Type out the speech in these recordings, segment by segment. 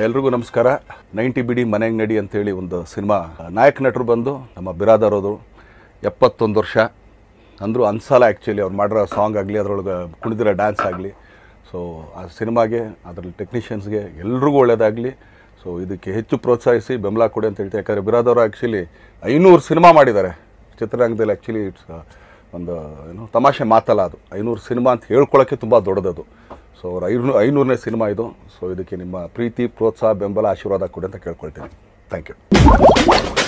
ಎಲ್ರಿಗೂ ನಮಸ್ಕಾರ ನೈಂಟಿ ಬಿಡಿ ಮನೆಗೆ ನಡಿ ಅಂತೇಳಿ ಒಂದು ಸಿನಿಮಾ ನಾಯಕ ನಟರು ಬಂದು ನಮ್ಮ ಬಿರಾದರ್ ಅವರು ಎಪ್ಪತ್ತೊಂದು ವರ್ಷ ಅಂದರೂ ಅನ್ಸಲ್ಲ ಆ್ಯಕ್ಚುಲಿ ಅವ್ರು ಮಾಡಿರೋ ಸಾಂಗ್ ಆಗಲಿ ಅದರೊಳಗೆ ಕುಣಿದಿರೋ ಡ್ಯಾನ್ಸ್ ಆಗಲಿ ಸೊ ಆ ಸಿನಿಮಾಗೆ ಅದರಲ್ಲಿ ಟೆಕ್ನಿಷಿಯನ್ಸ್ಗೆ ಎಲ್ರಿಗೂ ಒಳ್ಳೇದಾಗಲಿ ಸೊ ಇದಕ್ಕೆ ಹೆಚ್ಚು ಪ್ರೋತ್ಸಾಹಿಸಿ ಬೆಂಬಲ ಕೊಡಿ ಅಂತ ಹೇಳ್ತೀನಿ ಯಾಕಂದರೆ ಬಿರಾದವರು ಆ್ಯಕ್ಚುಲಿ ಐನೂರು ಸಿನಿಮಾ ಮಾಡಿದ್ದಾರೆ ಚಿತ್ರರಂಗದಲ್ಲಿ ಆ್ಯಕ್ಚುಲಿ ಇಟ್ಸ್ ಒಂದು ಏನು ತಮಾಷೆ ಮಾತಲ್ಲ ಅದು ಐನೂರು ಸಿನಿಮಾ ಅಂತ ಹೇಳ್ಕೊಳ್ಳೋಕ್ಕೆ ತುಂಬ ದೊಡ್ಡದದು ಸೊ ಅವ್ರ ಐನೂ ಐನೂರನೇ ಸಿನಿಮಾ ಇದು ಸೊ ಇದಕ್ಕೆ ನಿಮ್ಮ ಪ್ರೀತಿ ಪ್ರೋತ್ಸಾಹ ಬೆಂಬಲ ಆಶೀರ್ವಾದ ಕೊಡಿ ಅಂತ ಕೇಳ್ಕೊಳ್ತೀನಿ ಥ್ಯಾಂಕ್ ಯು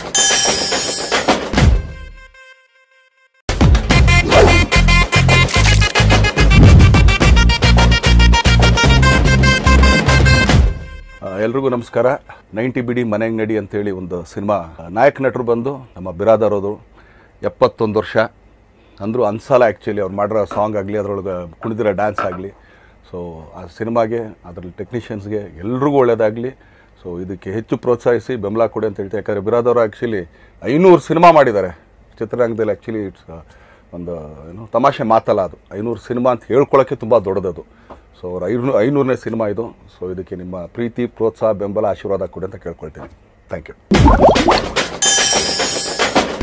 ಆ, ಎಲ್ರಿಗೂ ನಮಸ್ಕಾರ ನೈಂಟಿ ಬಿಡಿ ಮನೆಗೆ ನಡಿ ಅಂತೇಳಿ ಒಂದು ಸಿನಿಮಾ ನಾಯಕ ನಟರು ಬಂದು ನಮ್ಮ ಬಿರಾದರ್ ಅವರು ಎಪ್ಪತ್ತೊಂದು ವರ್ಷ ಅಂದರೂ ಅನ್ಸಲ್ಲ ಆ್ಯಕ್ಚುಲಿ ಅವ್ರು ಮಾಡಿರೋ ಸಾಂಗ್ ಆಗಲಿ ಅದರೊಳಗೆ ಕುಣಿದಿರೋ ಡ್ಯಾನ್ಸ್ ಆಗಲಿ ಸೊ ಆ ಸಿನಿಮಾಗೆ ಅದರಲ್ಲಿ ಟೆಕ್ನಿಷಿಯನ್ಸ್ಗೆ ಎಲ್ರಿಗೂ ಒಳ್ಳೇದಾಗಲಿ ಸೊ ಇದಕ್ಕೆ ಹೆಚ್ಚು ಪ್ರೋತ್ಸಾಹಿಸಿ ಬೆಂಬಲ ಕೊಡಿ ಅಂತ ಹೇಳ್ತೀನಿ ಯಾಕಂದರೆ ಬಿರಾದವರು ಆ್ಯಕ್ಚುಲಿ ಐನೂರು ಸಿನಿಮಾ ಮಾಡಿದ್ದಾರೆ ಚಿತ್ರರಂಗದಲ್ಲಿ ಆ್ಯಕ್ಚುಲಿ ಇಟ್ಸ್ ಒಂದು ಏನು ತಮಾಷೆ ಮಾತಲ್ಲ ಅದು ಐನೂರು ಸಿನಿಮಾ ಅಂತ ಹೇಳ್ಕೊಳ್ಳೋಕ್ಕೆ ತುಂಬ ದೊಡ್ಡದದು ಸೊ ಅವ್ರ ಐನೂ ಐನೂರನೇ ಸಿನಿಮಾ ಇದು ಸೊ ಇದಕ್ಕೆ ನಿಮ್ಮ ಪ್ರೀತಿ ಪ್ರೋತ್ಸಾಹ ಬೆಂಬಲ ಆಶೀರ್ವಾದ ಕೊಡಿ ಅಂತ ಕೇಳ್ಕೊಳ್ತೀನಿ ಥ್ಯಾಂಕ್ ಯು